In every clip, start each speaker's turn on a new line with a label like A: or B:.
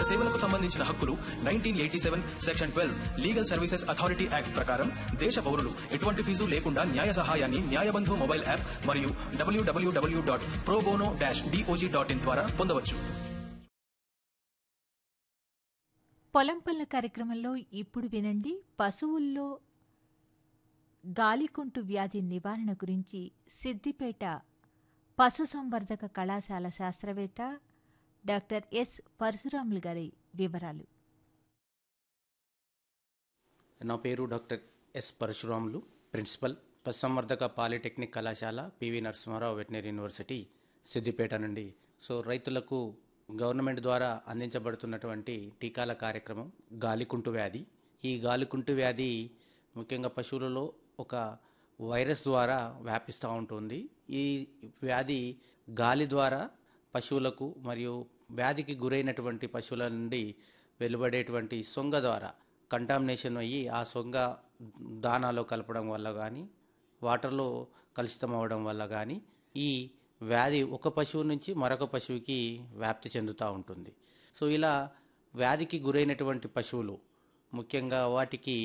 A: సేవలకు సంబంధించిన హక్కులు nineteen eighty seven section twelve legal services authority act ప్రకారం దేశ పౌరులు ఎటువంటి ఫీజు లేకుండా న్యాయ సహాయాన్ని న్యాయబంధు మొబైల్ యాప్ మరియు W W W dot pro bono dash D O J dot in ద్వారా పొందవచ్చు
B: పొలం పనుల కార్యక్రమంలో ఇప్పుడు వినండి పశువుల్లో గాలికుంటు వ్యాధి నివారణ గురించి సిద్దిపేట పశుసంవర్ధక కళాశాల శాస్త్రవేత్త డాక్టర్ ఎస్ పరశురాములు గారి వివరాలు
C: నా పేరు డాక్టర్ ఎస్ పరశురాములు ప్రిన్సిపల్ పశుసంవర్ధక పాలిటెక్నిక్ కళాశాల P V Narasimha Rao veterinary university Siddipet నుండి సో రైతులకు గవర్నమెంట్ ద్వారా అందించబడుతున్నటువంటి టీకాల కార్యక్రమం గాలికుంటు వ్యాధి ఈ గాలికుంటు వ్యాధి ముఖ్యంగా పశువులలో ఒక వైరస్ ద్వారా వ్యాపిస్తూ ఉంటుంది ఈ వ్యాధి గాలి ద్వారా పశువులకు మరియు వ్యాధికి గురైనటువంటి పశువుల నుండి వెలువడేటువంటి సొంగ ద్వారా కంటామినేషన్ అయ్యి ఆ సొంగ దానాలో కలపడం వల్ల కానీ వాటర్లో కలుషితం అవ్వడం వల్ల కానీ ఈ వ్యాధి ఒక పశువు నుంచి మరొక పశువుకి వ్యాప్తి చెందుతూ ఉంటుంది సో ఇలా వ్యాధికి గురైనటువంటి పశువులు ముఖ్యంగా వాటికి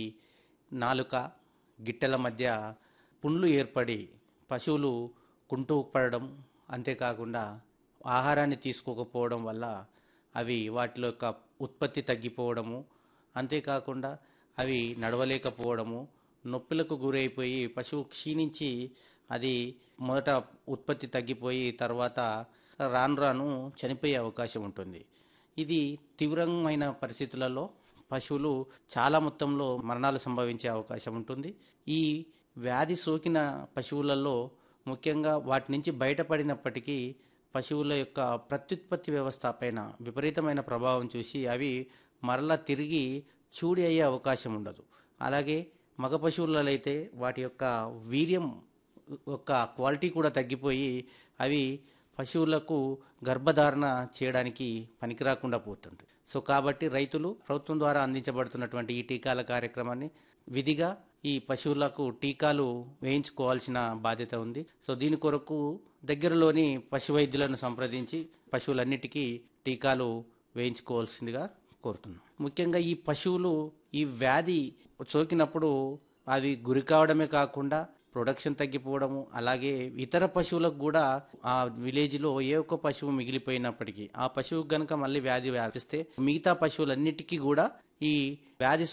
C: నాలుక గిట్టెల మధ్య పుండ్లు ఏర్పడి పశువులు కుంటూ పడడం అంతేకాకుండా ఆహారాన్ని తీసుకోకపోవడం వల్ల అవి వాటిలో యొక్క ఉత్పత్తి తగ్గిపోవడము అంతేకాకుండా అవి నడవలేకపోవడము నొప్పులకు గురైపోయి పశువు క్షీణించి అది మొదట ఉత్పత్తి తగ్గిపోయి తర్వాత రాను రాను చనిపోయే అవకాశం ఉంటుంది ఇది తీవ్రమైన పరిస్థితులలో పశువులు చాలా మొత్తంలో మరణాలు సంభవించే అవకాశం ఉంటుంది ఈ వ్యాధి సోకిన పశువులలో ముఖ్యంగా వాటి నుంచి బయటపడినప్పటికీ పశువుల యొక్క ప్రత్యుత్పత్తి వ్యవస్థ పైన విపరీతమైన ప్రభావం చూసి అవి మరలా తిరిగి చూడి అయ్యే అవకాశం ఉండదు అలాగే మగ పశువులలో అయితే వాటి యొక్క వీర్యం యొక్క క్వాలిటీ కూడా తగ్గిపోయి అవి పశువులకు గర్భధారణ చేయడానికి పనికిరాకుండా పోతుంది సో కాబట్టి రైతులు ప్రభుత్వం ద్వారా అందించబడుతున్నటువంటి ఈ టీకాల కార్యక్రమాన్ని విధిగా ఈ పశువులకు టీకాలు వేయించుకోవాల్సిన బాధ్యత ఉంది సో దీని కొరకు దగ్గరలోని పశు వైద్యులను సంప్రదించి పశువులన్నిటికీ టీకాలు వేయించుకోవాల్సిందిగా కోరుతున్నాం ముఖ్యంగా ఈ పశువులు ఈ వ్యాధి సోకినప్పుడు అవి గురి కావడమే కాకుండా ప్రొడక్షన్ తగ్గిపోవడము అలాగే ఇతర పశువులకు కూడా ఆ విలేజ్లో ఏ ఒక్క పశువు మిగిలిపోయినప్పటికీ ఆ పశువుకు గనక మళ్ళీ వ్యాధి వ్యాపిస్తే మిగతా పశువులన్నిటికీ కూడా ఈ వ్యాధి